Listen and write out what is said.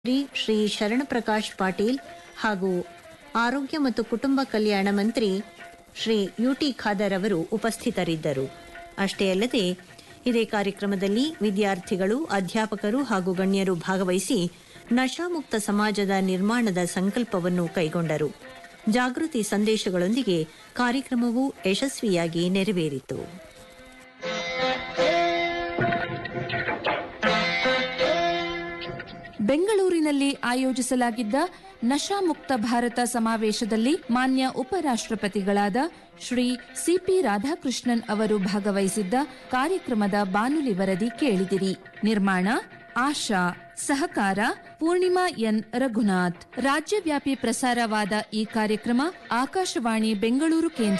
ಶ್ರೀ ಶರಣಪ್ರಕಾಶ್ ಪಾಟೀಲ್ ಹಾಗೂ ಆರೋಗ್ಯ ಮತ್ತು ಕುಟುಂಬ ಕಲ್ಯಾಣ ಮಂತ್ರಿ ಶ್ರೀ ಯುಟಿ ಖಾದರ್ ಅವರು ಉಪಸ್ಥಿತರಿದ್ದರು ಅಷ್ಟೇ ಅಲ್ಲದೆ ಇದೇ ಕಾರ್ಯಕ್ರಮದಲ್ಲಿ ವಿದ್ಯಾರ್ಥಿಗಳು ಅಧ್ಯಾಪಕರು ಹಾಗೂ ಗಣ್ಯರು ಭಾಗವಹಿಸಿ ನಶಾಮುಕ್ತ ಸಮಾಜದ ನಿರ್ಮಾಣದ ಸಂಕಲ್ಪವನ್ನು ಕೈಗೊಂಡರು ಜಾಗೃತಿ ಸಂದೇಶಗಳೊಂದಿಗೆ ಕಾರ್ಯಕ್ರಮವು ಯಶಸ್ವಿಯಾಗಿ ನೆರವೇರಿತು ಬೆಂಗಳೂರಿನಲ್ಲಿ ಆಯೋಜಿಸಲಾಗಿದ್ದ ನಶಾಮುಕ್ತ ಭಾರತ ಸಮಾವೇಶದಲ್ಲಿ ಮಾನ್ಯ ಉಪರಾಷ್ಟ್ರಪತಿಗಳಾದ ಶ್ರೀ ಸಿಪಿ ರಾಧಾಕೃಷ್ಣನ್ ಅವರು ಭಾಗವಹಿಸಿದ್ದ ಕಾರ್ಯಕ್ರಮದ ಬಾನುಲಿ ವರದಿ ಕೇಳಿದಿರಿ ನಿರ್ಮಾಣ ಆಶಾ ಸಹಕಾರ ಪೂರ್ಣಿಮಾ ಎನ್ ರಘುನಾಥ್ ರಾಜ್ಯವ್ಯಾಪಿ ಪ್ರಸಾರವಾದ ಈ ಕಾರ್ಯಕ್ರಮ ಆಕಾಶವಾಣಿ ಬೆಂಗಳೂರು ಕೇಂದ್ರ